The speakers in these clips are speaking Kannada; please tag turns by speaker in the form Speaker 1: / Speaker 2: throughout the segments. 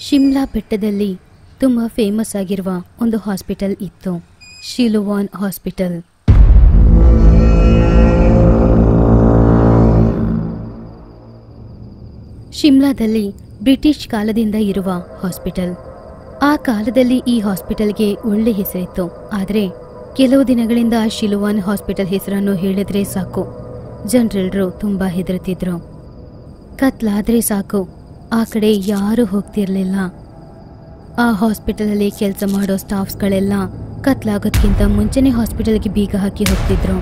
Speaker 1: ಶಿಮ್ಲಾ ಬೆಟ್ಟದಲ್ಲಿ ತುಂಬ ಫೇಮಸ್ ಆಗಿರುವ ಒಂದು ಹಾಸ್ಪಿಟಲ್ ಇತ್ತು ಶಿಲುವಾನ್ ಹಾಸ್ಪಿಟಲ್ ಶಿಮ್ಲಾದಲ್ಲಿ ಬ್ರಿಟಿಷ್ ಕಾಲದಿಂದ ಇರುವ ಹಾಸ್ಪಿಟಲ್ ಆ ಕಾಲದಲ್ಲಿ ಈ ಹಾಸ್ಪಿಟಲ್ಗೆ ಒಳ್ಳೆ ಹೆಸರಿತ್ತು ಆದರೆ ಕೆಲವು ದಿನಗಳಿಂದ ಶಿಲುವಾನ್ ಹಾಸ್ಪಿಟಲ್ ಹೆಸರನ್ನು ಹೇಳಿದ್ರೆ ಸಾಕು ಜನರೆಲ್ಲರೂ ತುಂಬಾ ಹೆದರುತ್ತಿದ್ರು ಕತ್ಲಾದ್ರೆ ಸಾಕು ಆ ಕಡೆ ಯಾರೂ ಹೋಗ್ತಿರ್ಲಿಲ್ಲ ಆ ಹಾಸ್ಪಿಟಲಲ್ಲಿ ಕೆಲಸ ಮಾಡೋ ಸ್ಟಾಫ್ಸ್ಗಳೆಲ್ಲ ಕತ್ಲಾಗೋದ್ಕಿಂತ ಮುಂಚೆನೇ ಹಾಸ್ಪಿಟಲ್ಗೆ ಬೀಗ ಹಾಕಿ ಹೋಗ್ತಿದ್ರು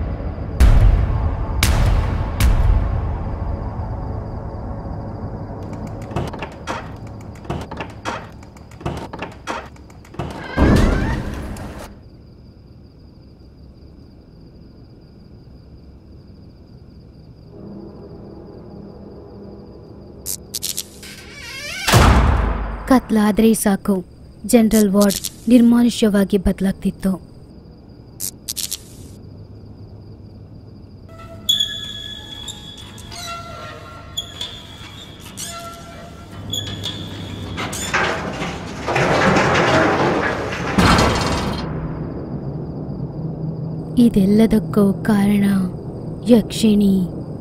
Speaker 1: ಕತ್ಲಾದ್ರೆ ಸಾಕು ಜನರಲ್ ವಾರ್ಡ್ ನಿರ್ಮಾನುಷ್ಯವಾಗಿ ಬದಲಾಗ್ತಿತ್ತು ಇದೆಲ್ಲದಕ್ಕೂ ಕಾರಣ ಯಕ್ಷಿಣಿ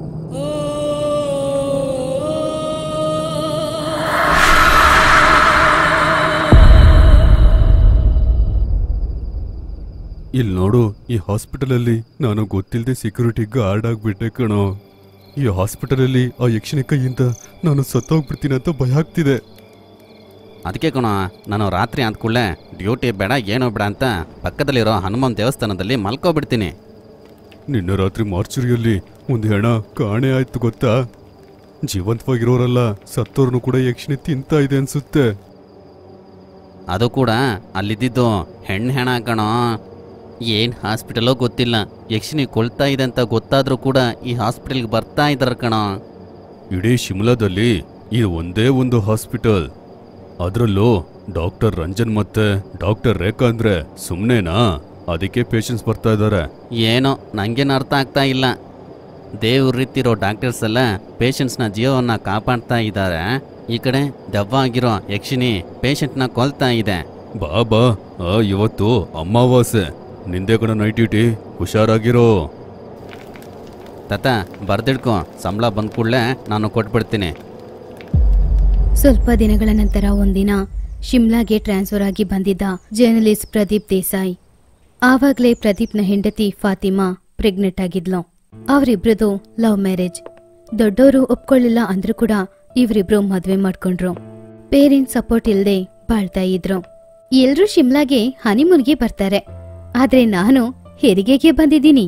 Speaker 2: ಇಲ್ಲಿ ನೋಡು ಈ ಹಾಸ್ಪಿಟಲಲ್ಲಿ ನಾನು ಗೊತ್ತಿಲ್ಲದೆ ಸೆಕ್ಯೂರಿಟಿ ಗಾರ್ಡ್ ಆಗ್ಬಿಟ್ಟೆ ಕಣೋ ಈ ಹಾಸ್ಪಿಟಲಲ್ಲಿ ಆ ಯಕ್ಷಿಣಿ ಕೈಯಿಂದ ನಾನು ಸತ್ತೋಗ್ಬಿಡ್ತೀನಿ ಅಂತ ಭಯ ಆಗ್ತಿದೆ
Speaker 3: ಅದಕ್ಕೆ ಕಣ ನಾನು ರಾತ್ರಿ ಅಂದ್ಕೂಡ್ಲೆ ಡ್ಯೂಟಿ ಬೇಡ ಏನೋ ಬೇಡ ಅಂತ ಪಕ್ಕದಲ್ಲಿರೋ ಹನುಮಾನ್ ದೇವಸ್ಥಾನದಲ್ಲಿ ಮಲ್ಕೋಬಿಡ್ತೀನಿ
Speaker 2: ನಿನ್ನೆ ರಾತ್ರಿ ಮಾರ್ಚುರಿಯಲ್ಲಿ ಒಂದು ಹೆಣ ಕಾಣೆ ಆಯ್ತು ಗೊತ್ತಾ ಜೀವಂತವಾಗಿರೋರಲ್ಲ ಸತ್ತೋರ್ನು ಕೂಡ ಯಕ್ಷಿಣಿ ತಿಂತಾ ಇದೆ ಅನ್ಸುತ್ತೆ
Speaker 3: ಅದು ಕೂಡ ಅಲ್ಲಿದ್ದಿದ್ದು ಹೆಣ್ಣು ಹೆಣ ಕಣೋ ಏನು ಹಾಸ್ಪಿಟಲೋ ಗೊತ್ತಿಲ್ಲ ಯಕ್ಷಿಣಿ ಕೊಳ್ತಾ ಇದೆ ಅಂತ ಗೊತ್ತಾದ್ರೂ ಕೂಡ ಈ ಹಾಸ್ಪಿಟಲ್ಗೆ ಬರ್ತಾ ಇದ್ದಾರೆ ಕಣೋ
Speaker 2: ಇಡೀ ಶಿಮ್ಲಾದಲ್ಲಿ ಇದು ಒಂದೇ ಒಂದು ಹಾಸ್ಪಿಟಲ್ ಅದರಲ್ಲೂ ಡಾಕ್ಟರ್ ರಂಜನ್ ಮತ್ತೆ ಡಾಕ್ಟರ್ ರೇಖಾ ಅಂದ್ರೆ ಸುಮ್ಮನೆನಾ ಅದಕ್ಕೆ ಪೇಷಂಟ್ಸ್ ಬರ್ತಾ ಇದ್ದಾರೆ
Speaker 3: ಏನೋ ನಂಗೇನು ಅರ್ಥ ಆಗ್ತಾ ಇಲ್ಲ ದೇವ್ರ ರೀತಿರೋ ಡಾಕ್ಟರ್ಸ್ ಎಲ್ಲ ಪೇಷಂಟ್ಸ್ನ ಜೀವವನ್ನ ಕಾಪಾಡ್ತಾ ಇದ್ದಾರೆ ಈ ಕಡೆ ದೆವ್ವ ಆಗಿರೋ ಯಕ್ಷಿಣಿ ಪೇಷಂಟ್ನ ಕೊಲ್ತಾ ಇದೆ
Speaker 2: ಬಾ ಬಾ ಆ ಇವತ್ತು ಅಮಾವಾಸ್ಯೆ ನಿಂದೆ ಕಣ ನೈಟ್ ಡ್ಯೂಟಿ ಹುಷಾರಾಗಿರೋ
Speaker 3: ತಾತ ಬರ್ದಿಡ್ಕೊ ಸಂಬಳ ಬಂದ ಕೂಡಲೇ ನಾನು ಕೊಟ್ಬಿಡ್ತೀನಿ
Speaker 1: ಸ್ವಲ್ಪ ದಿನಗಳ ನಂತರ ಒಂದಿನ ಶಿಮ್ಲಾಗೆ ಟ್ರಾನ್ಸ್ಫರ್ ಆಗಿ ಬಂದಿದ್ದ ಜರ್ನಲಿಸ್ಟ್ ಪ್ರದೀಪ್ ದೇಸಾಯಿ ಆವಾಗ್ಲೇ ಪ್ರದೀಪ್ನ ಹೆಂಡತಿ ಫಾತಿಮಾ ಪ್ರೆಗ್ನೆಂಟ್ ಆಗಿದ್ಲು ಅವರಿಬ್ರದು ಲವ್ ಮ್ಯಾರೇಜ್ ದೊಡ್ಡವರು ಒಪ್ಕೊಳ್ಳಿಲ್ಲ ಅಂದ್ರೂ ಕೂಡ ಇವರಿಬ್ರು ಮದ್ವೆ ಮಾಡ್ಕೊಂಡ್ರು ಪೇರೆಂಟ್ಸ್ ಸಪೋರ್ಟ್ ಇಲ್ದೆ ಬಾಳ್ತಾ ಇದ್ರು ಎಲ್ರೂ ಶಿಮ್ಲಾಗೆ ಹನಿಮೂನ್ಗೆ ಬರ್ತಾರೆ ಆದ್ರೆ ನಾನು ಹೆರಿಗೆಗೆ ಬಂದಿದ್ದೀನಿ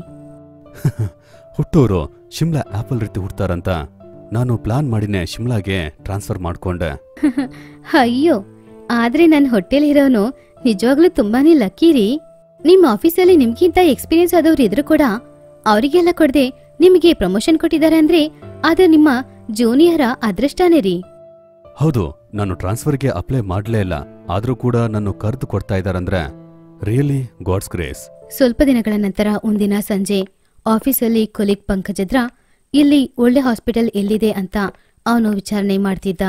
Speaker 2: ಹುಟ್ಟೋರು ಶಿಮ್ಲಾ ಆಪಲ್ ರೀತಿ ಹುಡ್ತಾರಂತ ನಾನು ಪ್ಲಾನ್ ಮಾಡಿನೇ ಶಿಮ್ಲಾಗೆ ಟ್ರಾನ್ಸ್ಫರ್ ಮಾಡ್ಕೊಂಡೆ
Speaker 1: ಅಯ್ಯೋ ಆದ್ರೆ ನನ್ನ ಹೊಟ್ಟೆಲಿರೋನು ನಿಜವಾಗ್ಲೂ ತುಂಬಾನೇ ಲಕ್ಕಿ ರೀ ನಿಮ್ ಆಫೀಸಲ್ಲಿ ನಿಮ್ಗಿಂತ ಎಕ್ಸ್ಪೀರಿಯನ್ಸ್ ಆದವ್ರು ಇದ್ರು ಕೂಡ ಅವರಿಗೆಲ್ಲ ಕೊಡದೆ ನಿಮಗೆ ಪ್ರಮೋಷನ್ ಕೊಟ್ಟಿದ್ದಾರೆ ಅಂದ್ರೆ ಅದು ನಿಮ್ಮ ಜೂನಿಯರ ಅದೃಷ್ಟನೇ ರೀ
Speaker 2: ಹೌದು ನಾನು ಟ್ರಾನ್ಸ್ಫರ್ಗೆ ಅಪ್ಲೈ ಮಾಡ್ಲೇ ಇಲ್ಲ ಆದ್ರೂ ಕೂಡ ನಾನು ಕರೆದು ಕೊಡ್ತಾ ಇದಾರಂದ್ರೆ ರಿಯಲಿ ಗಾಡ್ಸ್ ಗ್ರೇಸ್
Speaker 1: ಸ್ವಲ್ಪ ದಿನಗಳ ನಂತರ ಒಂದಿನ ಸಂಜೆ ಆಫೀಸಲ್ಲಿ ಕೊಲಿಗ್ ಪಂಕಜದ್ರ ಇಲ್ಲಿ ಒಳ್ಳೆ ಹಾಸ್ಪಿಟಲ್ ಎಲ್ಲಿದೆ ಅಂತ ಅವನು ವಿಚಾರಣೆ ಮಾಡ್ತಿದ್ದ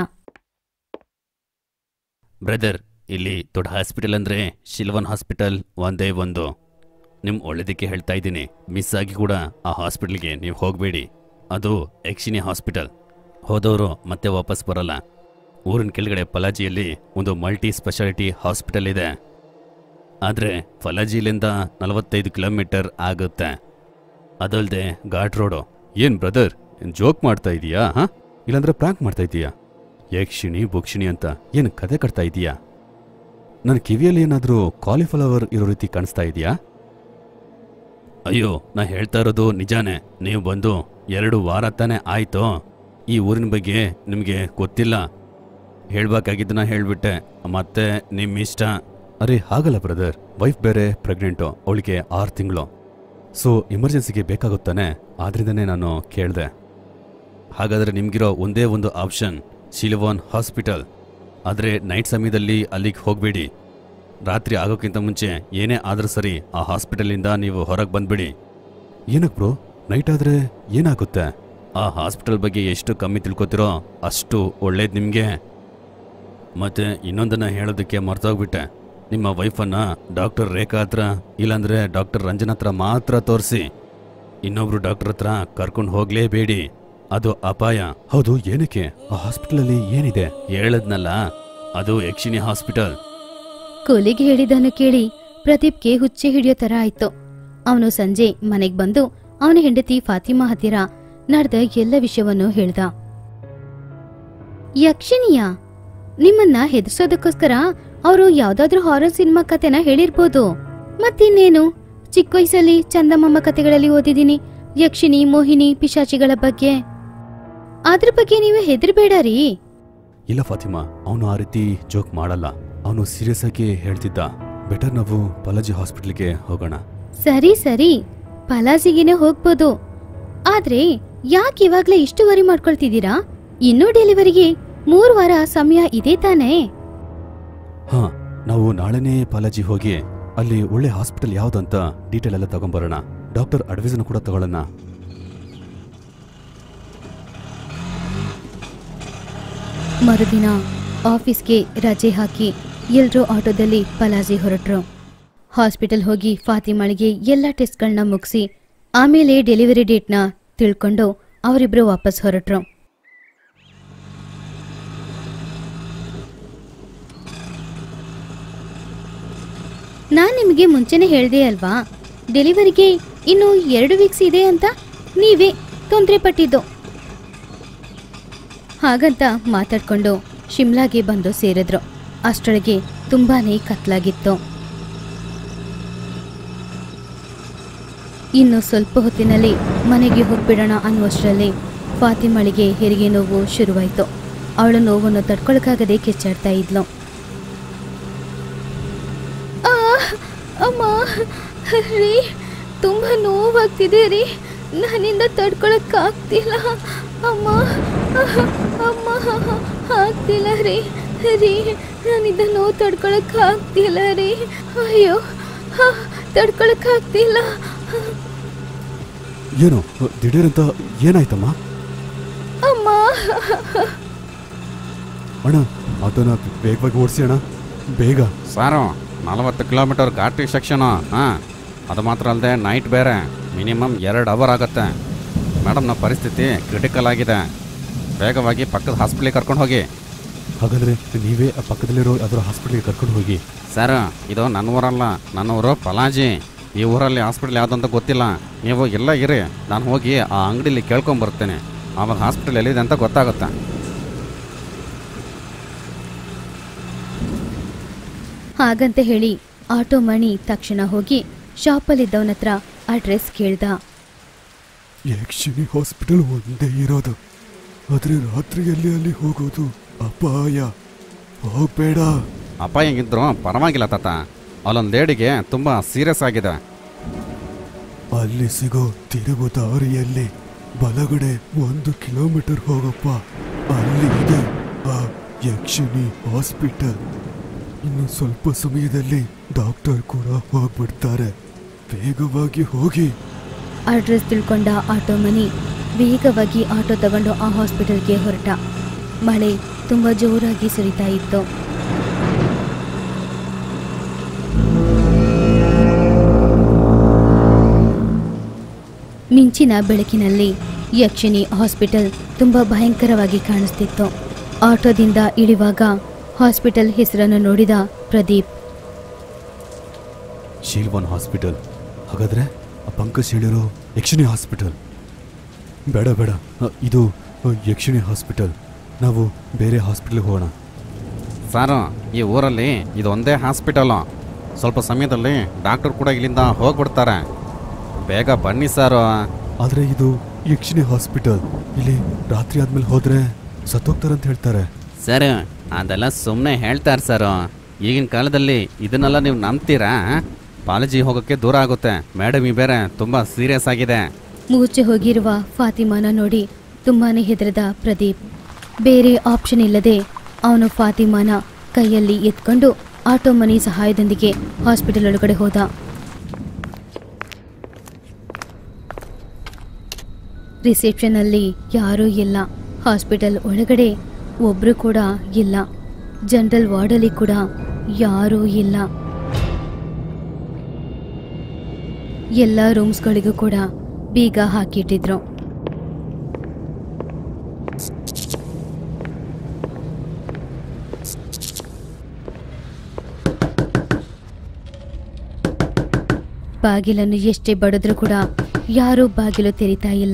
Speaker 3: ಬ್ರದರ್ ಇಲ್ಲಿ ದೊಡ್ಡ ಹಾಸ್ಪಿಟಲ್ ಅಂದರೆ ಶಿಲ್ವನ್ ಹಾಸ್ಪಿಟಲ್ ಒಂದೇ ಒಂದು ನಿಮ್ಮ ಒಳ್ಳೇದಕ್ಕೆ ಹೇಳ್ತಾ ಇದ್ದೀನಿ ಮಿಸ್ ಆಗಿ ಕೂಡ ಆ ಹಾಸ್ಪಿಟಲ್ಗೆ ನೀವು ಹೋಗಬೇಡಿ ಅದು ಯಕ್ಷಿಣಿ ಹಾಸ್ಪಿಟಲ್ ಹೋದವರು ಮತ್ತೆ ವಾಪಸ್ ಬರಲ್ಲ ಊರಿನ ಕೆಳಗಡೆ ಪಲಾಜಿಯಲ್ಲಿ ಒಂದು ಮಲ್ಟಿ ಸ್ಪೆಷಾಲಿಟಿ ಹಾಸ್ಪಿಟಲ್ ಇದೆ ಆದರೆ ಫಲಾಜಿಲಿಂದ ನಲವತ್ತೈದು ಕಿಲೋಮೀಟರ್ ಆಗುತ್ತೆ ಅದಲ್ಲದೆ ಘಾಟ್ ರೋಡು
Speaker 2: ಏನ್ ಬ್ರದರ್ ಜೋಕ್ ಮಾಡ್ತಾ ಇದೀಯಾ ಹಾ ಇಲ್ಲಾಂದ್ರೆ ಪ್ರಾಂಕ್ ಮಾಡ್ತಾ ಇದೀಯಾ ಯಕ್ಷಿಣಿ ಬುಕ್ಷಿಣಿ ಅಂತ ಏನ್ ಕತೆ ಕಟ್ತಾ ಇದೀಯಾ ನನ್ನ ಕಿವಿಯಲ್ಲಿ ಏನಾದ್ರೂ ಕಾಲಿಫ್ಲವರ್ ಇರೋ ರೀತಿ ಕಾಣಿಸ್ತಾ ಇದೆಯಾ
Speaker 3: ಅಯ್ಯೋ ನಾ ಹೇಳ್ತಾ ಇರೋದು ನಿಜಾನೇ ನೀವು ಬಂದು ಎರಡು ವಾರ ತಾನೇ ಆಯ್ತು ಈ ಊರಿನ ಬಗ್ಗೆ ನಿಮಗೆ ಗೊತ್ತಿಲ್ಲ ಹೇಳ್ಬೇಕಾಗಿದ್ದನ್ನ ಹೇಳ್ಬಿಟ್ಟೆ ಮತ್ತೆ ನಿಮ್ಮ ಇಷ್ಟ
Speaker 2: ಅರೆ ಹಾಗಲ್ಲ ಬ್ರದರ್ ವೈಫ್ ಬೇರೆ ಪ್ರೆಗ್ನೆಂಟು ಅವಳಿಗೆ ಆರು ತಿಂಗಳು ಸೊ ಎಮರ್ಜೆನ್ಸಿಗೆ ಬೇಕಾಗುತ್ತಾನೆ ಆದ್ರಿಂದನೇ ನಾನು ಕೇಳಿದೆ
Speaker 3: ಹಾಗಾದ್ರೆ ನಿಮ್ಗಿರೋ ಒಂದೇ ಒಂದು ಆಪ್ಷನ್ ಶಿಲ್ವಾನ್ ಹಾಸ್ಪಿಟಲ್ ಆದರೆ ನೈಟ್ ಸಮಯದಲ್ಲಿ ಅಲ್ಲಿಗೆ ಹೋಗಬೇಡಿ ರಾತ್ರಿ ಆಗೋಕ್ಕಿಂತ ಮುಂಚೆ ಏನೇ ಆದರೂ ಸರಿ ಆ ಹಾಸ್ಪಿಟಲಿಂದ ನೀವು ಹೊರಗೆ ಬಂದ್ಬಿಡಿ
Speaker 2: ಏನಕ್ ಬ್ರೋ ನೈಟ್ ಆದ್ರೆ ಏನಾಗುತ್ತೆ
Speaker 3: ಆ ಹಾಸ್ಪಿಟಲ್ ಬಗ್ಗೆ ಎಷ್ಟು ಕಮ್ಮಿ ತಿಳ್ಕೊತಿರೋ ಅಷ್ಟು ಒಳ್ಳೇದು ನಿಮಗೆ ಮತ್ತೆ ಇನ್ನೊಂದನ್ನ ಹೇಳೋದಕ್ಕೆ ಮರ್ತೋಗ್ಬಿಟ್ಟೆ ನಿಮ್ಮ ವೈಫನ್ನ ಡಾಕ್ಟರ್ ರೇಖಾ ಹತ್ರ ಇಲ್ಲಾಂದ್ರೆ ಡಾಕ್ಟರ್ ರಂಜನ್ ಹತ್ರ ಮಾತ್ರ ತೋರಿಸಿ ಇನ್ನೊಬ್ರು ಡಾಕ್ಟರ್ ಹತ್ರ ಕರ್ಕೊಂಡು ಹೋಗ್ಲೇಬೇಡಿ ಅದು ಅಪಾಯ
Speaker 2: ಹೌದು ಏನಕ್ಕೆ ಆ ಹಾಸ್ಪಿಟಲಲ್ಲಿ ಏನಿದೆ
Speaker 3: ಹೇಳದ್ನಲ್ಲ ಅದು ಯಕ್ಷಿಣಿ ಹಾಸ್ಪಿಟಲ್
Speaker 1: ಕೊಲಿಗೆ ಹೇಳಿದ್ದನ್ನು ಕೇಳಿ ಪ್ರದೀಪ್ಗೆ ಹುಚ್ಚೆ ಹಿಡಿಯೋ ತರ ಆಯ್ತು ಅವನು ಸಂಜೆ ಮನೆಗ್ ಬಂದು ಅವನ ಹೆಂಡತಿ ಫಾತಿಮಾ ಹತ್ತಿರ ನಡೆದ ಎಲ್ಲ ವಿಷಯವನ್ನು ಹೇಳ್ದ ಯಕ್ಷಿಣಿಯ ನಿಮ್ಮನ್ನ ಹೆದರ್ಸೋದಕ್ಕೋಸ್ಕರ ಅವರು ಯಾವ್ದಾದ್ರೂ ಹಾರರ್ ಸಿನಿಮಾ ಕತೆನ ಹೇಳಿರ್ಬೋದು ಮತ್ತಿನ್ನೇನು ಚಿಕ್ಕ ವಯಸ್ಸಲ್ಲಿ ಚಂದಮಾಮ ಕತೆಗಳಲ್ಲಿ ಓದಿದೀನಿ ಯಕ್ಷಿಣಿ ಮೋಹಿನಿ ಪಿಶಾಚಿಗಳ ಬಗ್ಗೆ ಅದ್ರ ಬಗ್ಗೆ ನೀವು ಹೆದರ್ಬೇಡ ರೀ
Speaker 2: ಇಲ್ಲ ಫಾತಿಮಾ ಅವನು ಆ ರೀತಿ ಜೋಕ್ ಮಾಡಲ್ಲ ಅವನು ಸೀರಿಯಸ್ ಆಗಿ ಹೇಳ್ತಿದ್ದ ಬೆಟರ್ ನಾವು ಬಾಲಾಜಿ ಹಾಸ್ಪಿಟಲ್ಗೆ ಹೋಗೋಣ
Speaker 1: ಸರಿ ಸರಿ ಪಲಾಜಿಗೆನೆ ಹೋಗ್ಬೋದು ಆದ್ರೆ ಯಾಕೆ ಇವಾಗ್ಲೇ ಇಷ್ಟು ವರಿ ಮಾಡ್ಕೊಳ್ತಿದ್ದೀರಾ ಇನ್ನೂ ಡೆಲಿವರಿಗೆ ಮೂರ್ ವಾರ ಸಮಯ ಇದೆ ತಾನೇ
Speaker 2: ಹಾ ನಾವು ನಾಳೆನೇ ಬಾಲಾಜಿ ಹೋಗಿ ಅಲ್ಲಿ ಒಳ್ಳೆ ಹಾಸ್ಪಿಟಲ್ ಯಾವ್ದಂತ ಡೀಟೇಲ್ ಎಲ್ಲ ತಗೊಂಬರೋಣ ಡಾಕ್ಟರ್ ಅಡ್ವೈಸನ್ನು ಕೂಡ ತಗೊಳ್ಳೋಣ
Speaker 1: ಮರುದಿನ ಆಫೀಸ್ಗೆ ರಜೆ ಹಾಕಿ ಎಲ್ರೂ ಆಟೋದಲ್ಲಿ ಪಲಾಜಿ ಹೊರಟ್ರು ಹಾಸ್ಪಿಟಲ್ ಹೋಗಿ ಫಾತಿಮಾಳಿಗೆ ಎಲ್ಲ ಟೆಸ್ಟ್ಗಳನ್ನ ಮುಗಿಸಿ ಆಮೇಲೆ ಡೆಲಿವರಿ ಡೇಟ್ನ ತಿಳ್ಕೊಂಡು ಅವರಿಬ್ರು ವಾಪಸ್ ಹೊರಟ್ರು ನಾನ್ ನಿಮಗೆ ಮುಂಚೆನೆ ಹೇಳ್ದೆ ಅಲ್ವಾ ಡೆಲಿವರಿಗೆ ಇನ್ನು ಎರಡು ವೀಕ್ಸ್ ಇದೆ ಅಂತ ನೀವೇ ತೊಂದರೆ ಪಟ್ಟಿದ್ದು ಹಾಗಂತ ಮಾತಾಡ್ಕೊಂಡು ಶಿಮ್ಲಾಗೆ ಬಂದು ಸೇರಿದ್ರು ಅಷ್ಟರೊಳಗೆ ತುಂಬಾನೇ ಕತ್ಲಾಗಿತ್ತು ಇನ್ನು ಸ್ವಲ್ಪ ಹೊತ್ತಿನಲ್ಲಿ ಮನೆಗೆ ಹೋಗ್ಬಿಡೋಣ ಅನ್ನುವಷ್ಟರಲ್ಲಿ ಫಾತಿಮಳಿಗೆ ಹೆರಿಗೆ ನೋವು ಶುರುವಾಯಿತು ಅವಳ ನೋವನ್ನು ತಡ್ಕೊಳಕ್ಕಾಗದೆ ಕಿಚ್ಚಾಡ್ತಾ ಇದ್ಲು ಅಮ್ಮ ರೀ ತುಂಬ ನೋವಾಗ್ತಿದೆ ರೀ ನನ್ನಿಂದ ತಡ್ಕೊಳಕ್ಕಾಗ್ತಿಲ್ಲ ಅಮ್ಮ ಅಮ್ಮ ಆಗ್ತಿಲ್ಲ ರೀ ರೀ ನನ್ನಿಂದ ನೋವು ತಡ್ಕೊಳಕ್ಕಾಗ್ತಿಲ್ಲ ರೀ ಅಯ್ಯೋ ತಡ್ಕೊಳಕ್ಕಾಗ್ತಿಲ್ಲ
Speaker 2: ಏನು ದಿಢೀರಂತ ಏನಾಯ್ತಮ್ಮ
Speaker 1: ಅಮ್ಮ
Speaker 2: ಅಣ್ಣ ಆಟೋನ ವೇಗವಾಗಿ ಓಡಿಸಿ ಅಣ್ಣ ಬೇಗ
Speaker 3: ಸಾರು ನಲವತ್ತು ಕಿಲೋಮೀಟರ್ ಘಾಟಿ ಸೆಕ್ಷನು ಹಾಂ ಅದು ಮಾತ್ರ ಅಲ್ಲದೆ ನೈಟ್ ಬೇರೆ ಮಿನಿಮಮ್ ಎರಡು ಅವರ್ ಆಗುತ್ತೆ ಮೇಡಮ್ ನಮ್ಮ ಪರಿಸ್ಥಿತಿ ಕ್ರಿಟಿಕಲ್ ಆಗಿದೆ ಬೇಗವಾಗಿ ಪಕ್ಕದ ಹಾಸ್ಪಿಟ್ಲಿಗೆ ಕರ್ಕೊಂಡು ಹೋಗಿ
Speaker 2: ಹಾಗಾದ್ರೆ ನೀವೇ ಆ ಪಕ್ಕದಲ್ಲಿರೋ ಯಾವ್ದಾದ್ರು ಹಾಸ್ಪಿಟಲ್ಗೆ ಕರ್ಕೊಂಡು ಹೋಗಿ
Speaker 3: ಸರ್ ಇದು ನನ್ನ ಊರಲ್ಲ ನನ್ನ ಊರು ಪಲಾಜಿ ಈ ಊರಲ್ಲಿ ಹಾಸ್ಪಿಟ್ಲ್ ಯಾವುದಂತ ಗೊತ್ತಿಲ್ಲ ನೀವು ಎಲ್ಲ ಇರಿ ನಾನು ಹೋಗಿ ಆ ಅಂಗಡಿಲಿ ಕೇಳ್ಕೊಂಬರ್ತೇನೆ ಆವಾಗ ಹಾಸ್ಪಿಟಲ್ ಎಲ್ಲಿದೆ ಅಂತ ಗೊತ್ತಾಗುತ್ತೆ
Speaker 1: ಹಾಗಂತ ಹೇಳಿ ಆಟೋ ಮಣಿ ತಕ್ಷಣ ಹೋಗಿ ಶಾಪಲ್ಲಿದ್ದವನ ಹತ್ರ ಅಡ್ರೆಸ್ ಕೇಳ್ದ
Speaker 2: ಯಕ್ಷಿಣಿ ಹಾಸ್ಪಿಟಲ್ ಒಂದೇ ಇರೋದು ಆದ್ರೆ ರಾತ್ರಿಯಲ್ಲಿ ಅಲ್ಲಿ ಹೋಗೋದು ಅಪಾಯ ಹೋಗ್ಬೇಡ
Speaker 3: ಅಪ್ಪ ಹೆಂಗಿದ್ರು ಪರವಾಗಿಲ್ಲ ತಾತ ಅಲ್ಲೊಂದು ಲೇಡಿಗೆ ತುಂಬ ಸೀರಿಯಸ್ ಆಗಿದೆ
Speaker 2: ಅಲ್ಲಿ ಸಿಗೋ ತಿರುಗು ದಾರಿಯಲ್ಲಿ ಬಲಗಡೆ ಒಂದು ಕಿಲೋಮೀಟರ್ ಹೋಗಪ್ಪ ಅಲ್ಲಿ ಇದೆ ಆ ಯಕ್ಷಿಣಿ ಹಾಸ್ಪಿಟಲ್ ಇನ್ನು ಸ್ವಲ್ಪ ಸಮಯದಲ್ಲಿ ಡಾಕ್ಟರ್ ಕೂಡ ಹೋಗ್ಬಿಡ್ತಾರೆ ವೇಗವಾಗಿ ಹೋಗಿ
Speaker 1: ಅಡ್ರೆಸ್ ತಿಳ್ಕೊಂಡ ಆಟೋ ಮನಿ ವೇಗವಾಗಿ ಆಟೋ ತಗೊಂಡು ಆ ಹಾಸ್ಪಿಟಲ್ಗೆ ಹೊರಟ ಮಳೆ ತುಂಬ ಜೋರಾಗಿ ಸುರಿತಾ ಇತ್ತು ಮಿಂಚಿನ ಬೆಳಕಿನಲ್ಲಿ ಯಕ್ಷಿಣಿ ಹಾಸ್ಪಿಟಲ್ ತುಂಬ ಭಯಂಕರವಾಗಿ ಕಾಣಿಸ್ತಿತ್ತು ಆಟೋದಿಂದ ಇಳಿವಾಗ ಹಾಸ್ಪಿಟಲ್ ಹೆಸರನ್ನು ನೋಡಿದ ಪ್ರದೀಪ್
Speaker 2: ಶೀಲ್ವನ್ ಹಾಸ್ಪಿಟಲ್ ಹಾಗಾದ್ರೆ ಆ ಪಂಕಜ್ ಹೇಳಿರೋ ಯಕ್ಷಿಣಿ ಹಾಸ್ಪಿಟಲ್ ಬೇಡ ಬೇಡ ಅ, ಇದು ಅ, ಯಕ್ಷಿಣಿ ಹಾಸ್ಪಿಟಲ್ ನಾವು ಬೇರೆ ಹಾಸ್ಪಿಟಲ್ಗೆ ಹೋಗೋಣ
Speaker 3: ಸಾರು ಈ ಊರಲ್ಲಿ ಇದೊಂದೇ ಹಾಸ್ಪಿಟಲು ಸ್ವಲ್ಪ ಸಮಯದಲ್ಲಿ ಡಾಕ್ಟರ್ ಕೂಡ ಇಲ್ಲಿಂದ ಹೋಗ್ಬಿಡ್ತಾರೆ ಬೇಗ ಬನ್ನಿ ಸಾರು
Speaker 2: ಆದರೆ ಇದು ಯಕ್ಷಿಣಿ ಹಾಸ್ಪಿಟಲ್ ಇಲ್ಲಿ ರಾತ್ರಿ ಆದ್ಮೇಲೆ ಹೋದ್ರೆ ಸತ್ತೋಗ್ತಾರಂತ ಹೇಳ್ತಾರೆ
Speaker 3: ಸರ್ ಅದೆಲ್ಲ ಸುಮ್ಮನೆ ಹೇಳ್ತಾರೆ ಸರ್ ಈಗಿನ ಕಾಲದಲ್ಲಿ ಇದನ್ನೆಲ್ಲ ನೀವು ನಂಬ್ತೀರಾ ಕಾಲೇಜಿ ಹೋಗೋಕ್ಕೆ ದೂರ ಆಗುತ್ತೆ ಮೇಡಮ್ ಈ ಬೇರೆ ತುಂಬ ಸೀರಿಯಸ್ ಆಗಿದೆ
Speaker 1: ಮೂರ್ಛೆ ಹೋಗಿರುವ ಫಾತಿಮಾನ ನೋಡಿ ತುಂಬಾನೇ ಹೆದರದ ಪ್ರದೀಪ್ ಬೇರೆ ಆಪ್ಷನ್ ಇಲ್ಲದೆ ಅವನು ಫಾತಿಮಾನ ಕೈಯಲ್ಲಿ ಎತ್ಕೊಂಡು ಆಟೋ ಮನಿ ಸಹಾಯದೊಂದಿಗೆ ಹಾಸ್ಪಿಟಲ್ ಒಳಗಡೆ ಹೋದ ರಿಸೆಪ್ಷನ್ ಅಲ್ಲಿ ಯಾರೂ ಇಲ್ಲ ಹಾಸ್ಪಿಟಲ್ ಒಳಗಡೆ ಒಬ್ರು ಕೂಡ ಇಲ್ಲ ಜನರಲ್ ವಾರ್ಡಲ್ಲಿ ಕೂಡ ಯಾರೂ ಇಲ್ಲ ಎಲ್ಲ ರೂಮ್ಸ್ಗಳಿಗೂ ಕೂಡ ಬೀಗ ಹಾಕಿಟ್ಟಿದ್ರು ಬಾಗಿಲನ್ನು ಎಷ್ಟೇ ಬಡಿದ್ರೂ ಕೂಡ ಯಾರೂ ಬಾಗಿಲು ತೆರಿತಾ ಇಲ್ಲ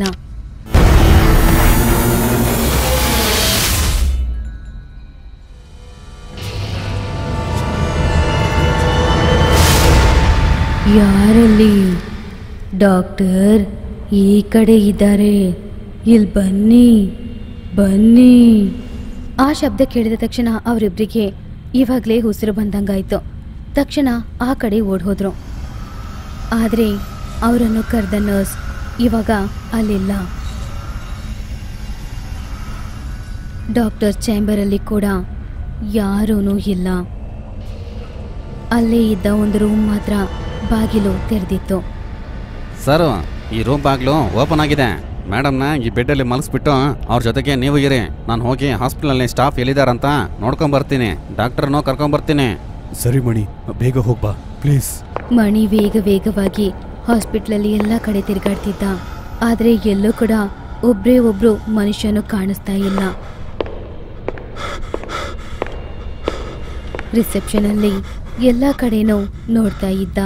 Speaker 1: ಯಾರಲ್ಲಿ ಡಾಕ್ಟರ್ ಈ ಕಡೆ ಇದ್ದಾರೆ ಇಲ್ಲಿ ಬನ್ನಿ ಬನ್ನಿ ಆ ಶಬ್ದ ಕೇಳಿದ ತಕ್ಷಣ ಅವರಿಬ್ಬರಿಗೆ ಇವಾಗಲೇ ಉಸಿರು ಬಂದಂಗಾಯ್ತು ತಕ್ಷಣ ಆ ಕಡೆ ಓಡ್ ಹೋದ್ರು ಆದರೆ ಅವರನ್ನು ಕರೆದ ನರ್ಸ್ ಇವಾಗ ಅಲ್ಲಿಲ್ಲ ಡಾಕ್ಟರ್ ಚೇಂಬರಲ್ಲಿ ಕೂಡ ಯಾರೂ ಇಲ್ಲ ಅಲ್ಲೇ ಇದ್ದ ಒಂದು ರೂಮ್ ಮಾತ್ರ ಬಾಗಿಲು ತೆರೆದಿತ್ತು
Speaker 3: ಸರ್ ಈ ರೂಮ್ ಬಾಗ್ಲು ಓಪನ್ ಆಗಿದೆ ಮೇಡಮ್ನ ಈ ಬೆಡ್ಡಲ್ಲಿ ಮಲಗಿಸ್ಬಿಟ್ಟು ಅವ್ರ ಜೊತೆಗೆ ನೀವು ಇರಿ ನಾನು ಹೋಗಿ ಹಾಸ್ಪಿಟಲಲ್ಲಿ ಸ್ಟಾಫ್ ಎಲ್ಲಿದಾರಂತ ನೋಡ್ಕೊಂಬರ್ತೀನಿ ಡಾಕ್ಟರ್ನೂ ಕರ್ಕೊಂಬರ್ತೀನಿ
Speaker 2: ಸರಿ ಮಣಿ ಬೇಗ ಹೋಗ್ಬಾ ಪ್ಲೀಸ್
Speaker 1: ಮಣಿ ವೇಗ ವೇಗವಾಗಿ ಹಾಸ್ಪಿಟ್ಲಲ್ಲಿ ಎಲ್ಲ ಕಡೆ ತಿರುಗಾಡ್ತಿದ್ದ ಆದರೆ ಎಲ್ಲೂ ಕೂಡ ಒಬ್ರೇ ಒಬ್ರು ಮನುಷ್ಯನು ಕಾಣಿಸ್ತಾ ಇಲ್ಲ ರಿಸೆಪ್ಷನಲ್ಲಿ ಎಲ್ಲ ಕಡೆನೂ ನೋಡ್ತಾ ಇದ್ದ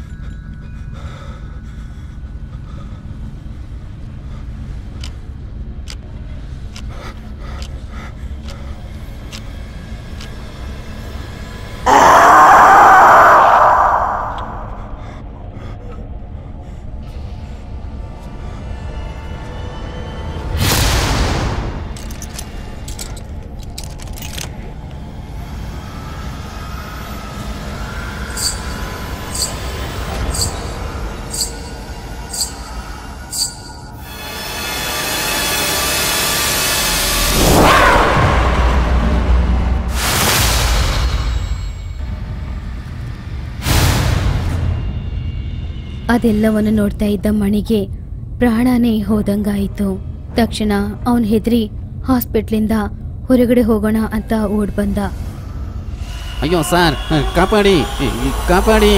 Speaker 1: ಅದೆಲ್ಲವನ್ನು ನೋಡ್ತಾ ಇದ್ದ ಮಣಿಗೆ ಪ್ರಾಣನೇ ಹೋದಂಗಾಯಿತು ತಕ್ಷಣ ಅವನ್ ಹೆದರಿ ಹಾಸ್ಪಿಟ್ಲಿಂದ ಹೊರಗಡೆ ಹೋಗೋಣ ಅಂತ ಓಡ್ ಬಂದ
Speaker 3: ಅಯ್ಯೋ ಸರ್ ಕಾಪಾಡಿ ಕಾಪಾಡಿ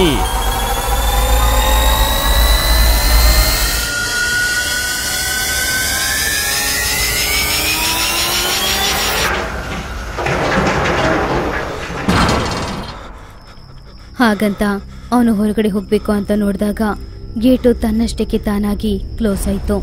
Speaker 1: ಹಾಗಂತ ಅವನು ಹೊರಗಡೆ ಹೋಗ್ಬೇಕು ಅಂತ ನೋಡಿದಾಗ ಗೇಟು ತನ್ನಷ್ಟಕ್ಕೆ ತಾನಾಗಿ ಕ್ಲೋಸ್ ಆಯ್ತು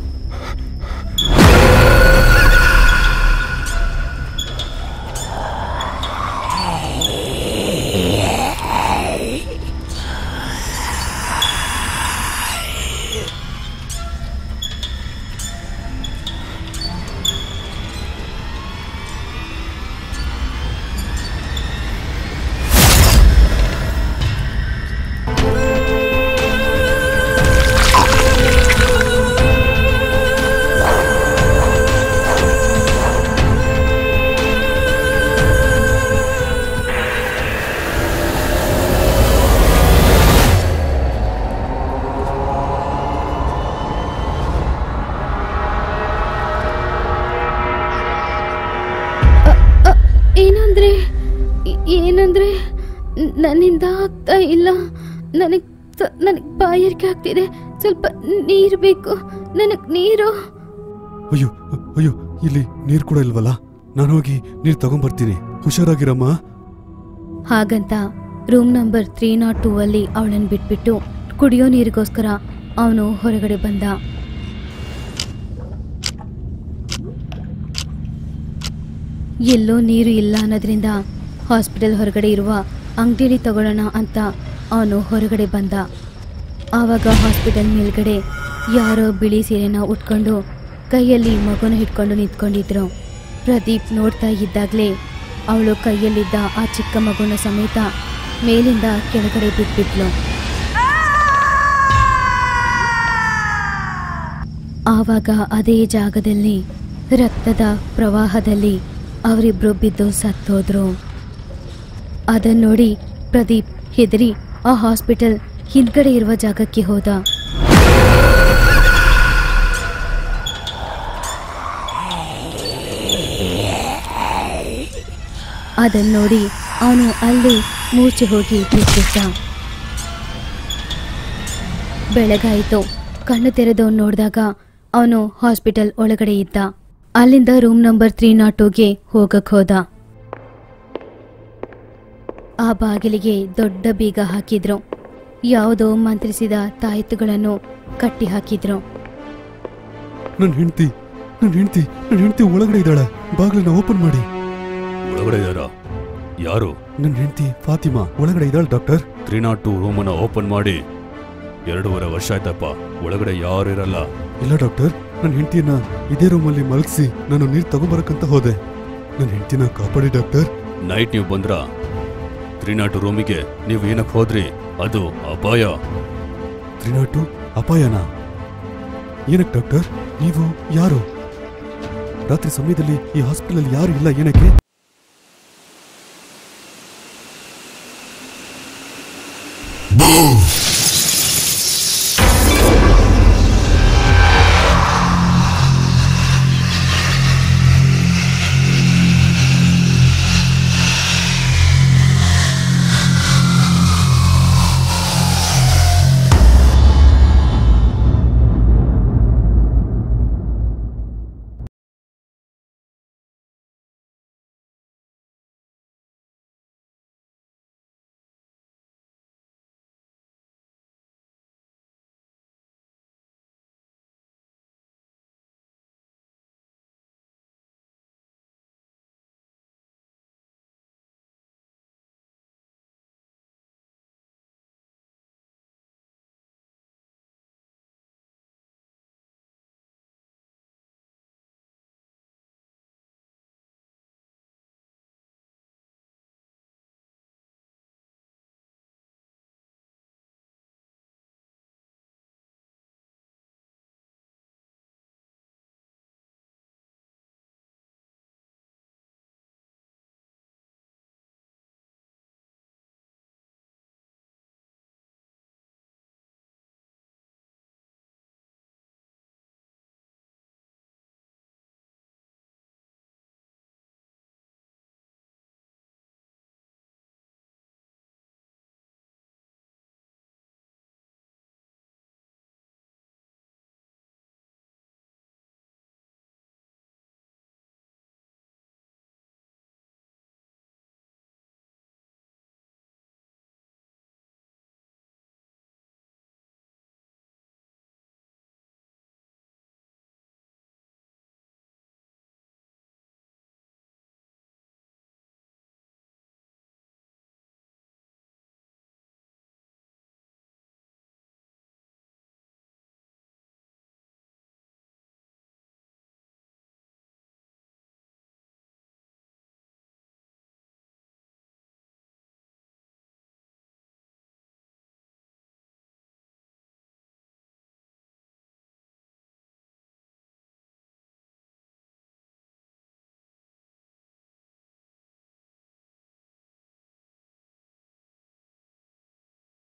Speaker 1: ಏನಂದ್ರೆ ಏನಂದ್ರೆ ನನ್ನಿಂದ ಆಗ್ತಾ ಇಲ್ಲ ನನಗೆ ನನಗೆ ಬಾಯಾರಿಕೆ ಆಗ್ತಿದೆ ಸ್ವಲ್ಪ ನೀರು ಬೇಕು ನನಗೆ ನೀರು
Speaker 2: ಅಯ್ಯೋ ಅಯ್ಯೋ ಇಲ್ಲಿ ನೀರು ಕೂಡ ಇಲ್ವಲ್ಲ ನಾನು ಹೋಗಿ ನೀರು ತಗೊಂಬರ್ತೀನಿ ಹುಷಾರಾಗಿರಮ್ಮ
Speaker 1: ಹಾಗಂತ room number three nought two ಅಲ್ಲಿ ಅವಳನ್ನು ಬಿಟ್ಬಿಟ್ಟು ಕುಡಿಯೋ ನೀರಿಗೋಸ್ಕರ ಅವನು ಹೊರಗಡೆ ಬಂದ ಎಲ್ಲೋ ನೀರು ಇಲ್ಲ ಅನ್ನೋದ್ರಿಂದ ಹಾಸ್ಪಿಟಲ್ ಹೊರಗಡೆ ಇರುವ ಅಂಗಡಿಯಲ್ಲಿ ತಗೊಳ್ಳೋಣ ಅಂತ ಅವನು ಹೊರಗಡೆ ಬಂದ ಆವಾಗ ಹಾಸ್ಪಿಟಲ್ ಮೇಲ್ಗಡೆ ಯಾರೋ ಬಿಳಿ ಸೀರೆನ ಉಟ್ಕೊಂಡು ಕೈಯಲ್ಲಿ ಮಗುನ ಹಿಡ್ಕೊಂಡು ನಿಂತ್ಕೊಂಡಿದ್ರು ಪ್ರದೀಪ್ ನೋಡ್ತಾ ಇದ್ದಾಗಲೇ ಅವಳು ಕೈಯಲ್ಲಿದ್ದ ಆ ಚಿಕ್ಕ ಮಗುನ ಸಮೇತ ಮೇಲಿಂದ ಕೆಳಗಡೆ ಬಿಟ್ಬಿಟ್ಲು ಆವಾಗ ಅದೇ ಜಾಗದಲ್ಲಿ ರಕ್ತದ ಪ್ರವಾಹದಲ್ಲಿ ಅವರಿಬ್ರು ಬಿದ್ದು ಸತ್ತೋದ್ರು ಅದನ್ನ ನೋಡಿ ಪ್ರದೀಪ್ ಹೆದರಿ ಆ ಹಾಸ್ಪಿಟಲ್ ಹಿಂದ್ಗಡೆ ಇರುವ ಜಾಗಕ್ಕೆ ಹೋದ ಅದನ್ನ ನೋಡಿ ಅವನು ಅಲ್ಲಿ ಮೂರ್ಛೆ ಹೋಗಿ ಬಿದ್ಬಿಟ್ಟ ಬೆಳಗಾಯಿತು ಕಣ್ಣು ತೆರೆದವನು ನೋಡಿದಾಗ ಅವನು ಹಾಸ್ಪಿಟಲ್ ಒಳಗಡೆ ಇದ್ದ ಅಲ್ಲಿಂದ ರೂಮ್ ನಂಬರ್ ತ್ರೀ ನಾಟ್ ಟೂಗೆ ಹೋಗಕ್ ಹೋದ ಆ ಬಾಗಿಲಿಗೆ ದೊಡ್ಡ ಬೀಗ ಹಾಕಿದ್ರು ಯಾವುದೋ ಮಂತ್ರಿಸಿದ ತಾಯಿತುಗಳನ್ನು ಕಟ್ಟಿ ಹಾಕಿದ್ರು
Speaker 2: ನನ್ನ ಹೆಂಡತಿ ನನ್ನ ಹೆಂಡತಿ ನನ್ನ ಹೆಂಡತಿ ಒಳಗಡೆ ಇದ್ದಾಳೆ ಬಾಗಿಲನ್ನ ಓಪನ್ ಮಾಡಿ ಒಳಗಡೆ ಇದ್ದಾರಾ ಯಾರು ನನ್ನ ಹೆಂಡತಿ ಫಾತಿಮಾ ಒಳಗಡೆ ಇದ್ದಾಳೆ ಡಾಕ್ಟರ್ ತ್ರೀ ನಾಟ್ ಟೂ ರೂಮನ್ನ ಓಪನ್ ಮಾಡಿ ಎರಡೂವರೆ ವರ್ಷ ಆಯ್ತಪ್ಪ ಒಳಗಡೆ ಯಾರು ಇರಲ್ಲ ಇಲ್ಲ ಡಾಕ್ಟರ್ ನನ್ನ ಹೆಂಡತಿಯನ್ನ ಇದೇ ರೂಮಲ್ಲಿ ಮಲಗಿಸಿ ನಾನು ನೀರು ತಗೊಂಬರಕ್ಕಂತ ಹೋದೆ ನನ್ನ ಹೆಂಡತಿನ ಕಾಪಾಡಿ ಡಾಕ್ಟರ್ ನೈಟ್ ನೀವು ಬಂದ್ರ ತ್ರೀ ನಾಟ್ ರೂಮಿಗೆ ನೀವು ಏನಕ್ಕೆ ಹೋದ್ರಿ ಅದು ಅಪಾಯ ತ್ರೀ ನಾಟ್ ಅಪಾಯನ ಏನಕ್ಕೆ ಡಾಕ್ಟರ್ ನೀವು ಯಾರು ರಾತ್ರಿ ಸಮಯದಲ್ಲಿ ಈ ಹಾಸ್ಪಿಟಲ್ ಯಾರು ಇಲ್ಲ ಏನಕ್ಕೆ